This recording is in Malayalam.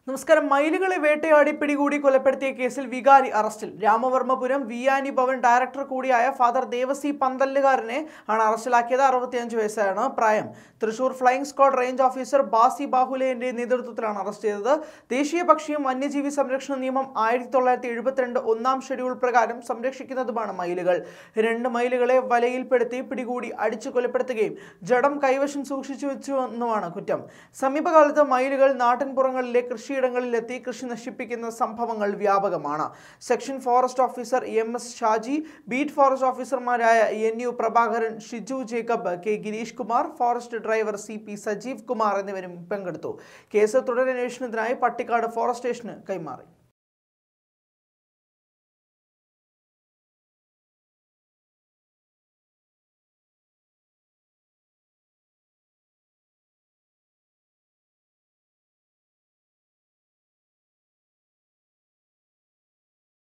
നമസ്കാരം മയിലുകളെ വേട്ടയാടി പിടികൂടി കൊലപ്പെടുത്തിയ കേസിൽ വികാരി അറസ്റ്റിൽ രാമവർമ്മപുരം വിയാനി ഭവൻ ഡയറക്ടർ കൂടിയായ ഫാദർ ദേവസി പന്തല്ലുകാരനെ ആണ് അറസ്റ്റിലാക്കിയത് അറുപത്തിയഞ്ച് വയസ്സാണ് പ്രായം Thrissur flying squad range officer Basi ബാഹുലേന്റെ നേതൃത്വത്തിലാണ് അറസ്റ്റ് ചെയ്തത് ദേശീയ പക്ഷിയും വന്യജീവി സംരക്ഷണ നിയമം ആയിരത്തി തൊള്ളായിരത്തി എഴുപത്തിരണ്ട് ഒന്നാം ഷെഡ്യൂൾ പ്രകാരം സംരക്ഷിക്കുന്നതുമാണ് മയിലുകൾ രണ്ട് മയിലുകളെ വലയിൽപ്പെടുത്തി പിടികൂടി അടിച്ചു കൊലപ്പെടുത്തുകയും ജഡം കൈവശം സൂക്ഷിച്ചു വെച്ചുവെന്നുമാണ് കുറ്റം സമീപകാലത്ത് മയിലുകൾ നാട്ടിൻപുറങ്ങളിലെ കൃഷിയിടങ്ങളിലെത്തി കൃഷി നശിപ്പിക്കുന്ന സംഭവങ്ങൾ വ്യാപകമാണ് section forest officer M S Shaji beat forest ഓഫീസർമാരായ N U Prabhakaran Shiju Jacob K Girish Kumar forest driver C P Sajeev Kumar എന്നിവരും പങ്കെടുത്തു കേസ് തുടരന്വേഷണത്തിനായി പട്ടിക്കാട് ഫോറസ്റ്റ് സ്റ്റേഷന് കൈമാറി